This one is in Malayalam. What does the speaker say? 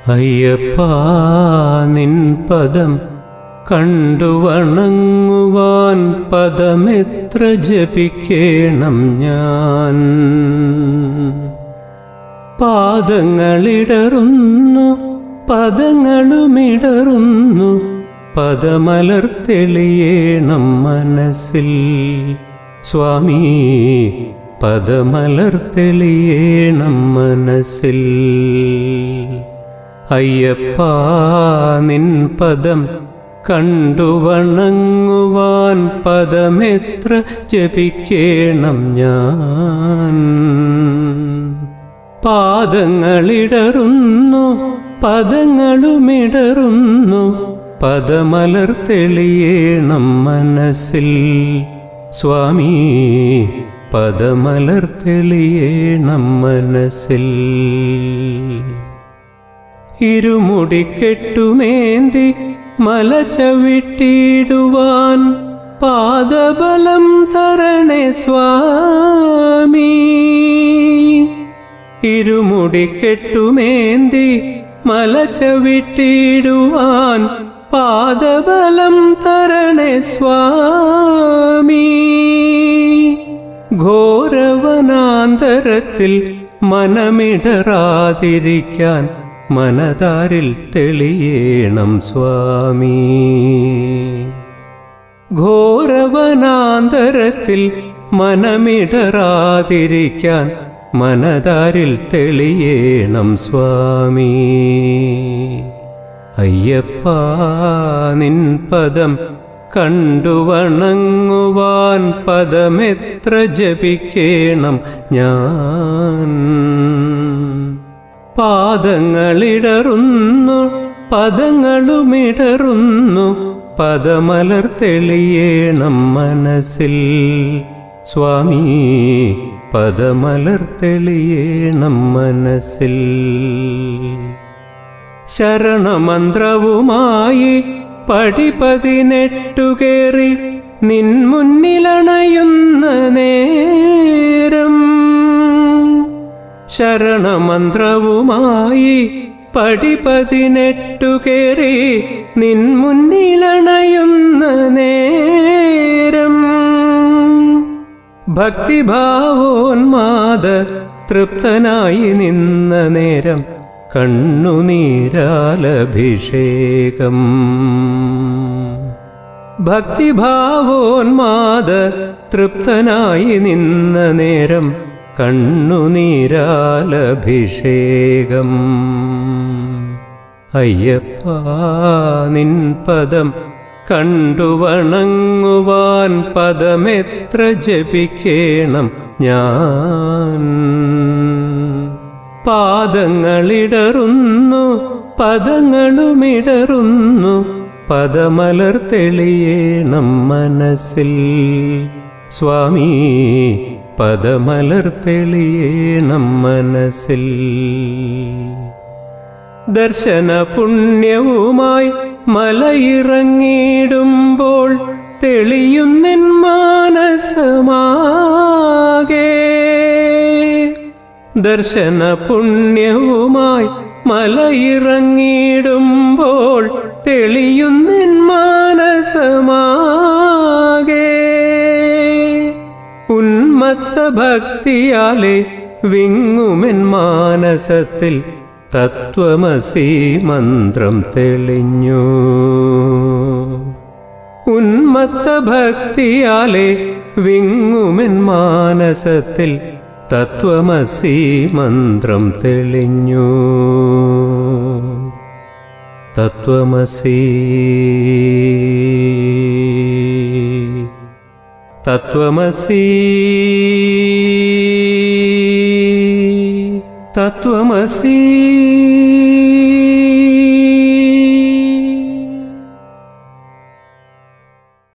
അയ്യപ്പാ നിൻ പദം കണ്ടു വണങ്ങുവാൻ പദമെത്ര ജപിക്കേണം ഞാൻ പാദങ്ങളിടറുന്നു പദങ്ങളുമിടറുന്നു പദമലർ തെളിയേണം മനസ്സിൽ സ്വാമി പദമലർ തെളിയേണം മനസ്സിൽ അയ്യപ്പാ നിൻ പദം കണ്ടു വണങ്ങുവാൻ പദമെത്ര ജപിക്കേണം ഞാൻ പാദങ്ങളിടറുന്നു പദങ്ങളുമിടറുന്നു പദമലർ തെളിയേണം മനസ്സിൽ സ്വാമി പദമലർ തെളിയേണം മനസ്സിൽ ഇരുമുടിക്കെട്ടുമേന്തി മല ചവിട്ടിടുവാൻ പാദബലം തരണേ സ്വാമി ഇരുമുടിക്കെട്ടുമേന്തി മല ചവിട്ടിടുവാൻ പാദബലം തരണേ സ്വാമി ഘോരവനാന്തരത്തിൽ മനമിടറാതിരിക്കാൻ മനതാരിൽ തെളിയേണം സ്വാമി ഘോരവനാന്തരത്തിൽ മനമിടറാതിരിക്കാൻ മനതാരിൽ തെളിയേണം സ്വാമി അയ്യപ്പാ നിൻ പദം കണ്ടു വണങ്ങുവാൻ പദമെത്ര ജപിക്കേണം ഞാൻ പാദങ്ങളിടറുന്നു പദങ്ങളുമിടറുന്നു പദമലർ തെളിയേണം മനസ്സിൽ സ്വാമി പദമലർ തെളിയേണം മനസ്സിൽ ശരണമന്ത്രവുമായി പടി പതിനെട്ടുകേറി നിൻ മുന്നിലണയുന്ന നേരം ശരണമന്ത്രവുമായി പടി പതിനെട്ടുകേറി നിൻ മുന്നിലണയുന്ന നേരം ഭക്തിഭാവോന്മാദ തൃപ്തനായി നിന്ന നേരം കണ്ണുനീരാലഭിഷേകം ഭക്തിഭാവോന്മാദ തൃപ്തനായി നിന്ന നേരം കണ്ണുനീരാലഭിഷേകം അയ്യപ്പാ നിൻ പദം കണ്ടു വണങ്ങുവാൻ പദമെത്ര ജപിക്കേണം ഞാൻ പാദങ്ങളിടറുന്നു പദങ്ങളുമിടറുന്നു പദമലർ തെളിയേണം മനസ്സിൽ സ്വാമി പദമലർ തെളിയേണം മനസ്സിൽ ദർശന പുണ്യവുമായി മലയിറങ്ങിടുമ്പോൾ തെളിയുന്നെൻ മാനസമാകെ ദർശന പുണ്യവുമായി മലയിറങ്ങിടുമ്പോൾ തെളിയുന്നെൻ മാനസമാകെ ഉന്മത്ത ഭക്തിയാലെ വിങ്ങുമെൻ മാനസത്തിൽ തത്വമസി മന്ത്രം തെളിഞ്ഞു ഉന്മത്ത ഭക്തിയാലെ വിങ്ങുമെൻ മാനസത്തിൽ തത്വമസി മന്ത്രം തെളിഞ്ഞു തത്വമസി തത്വമസി തത്വമസി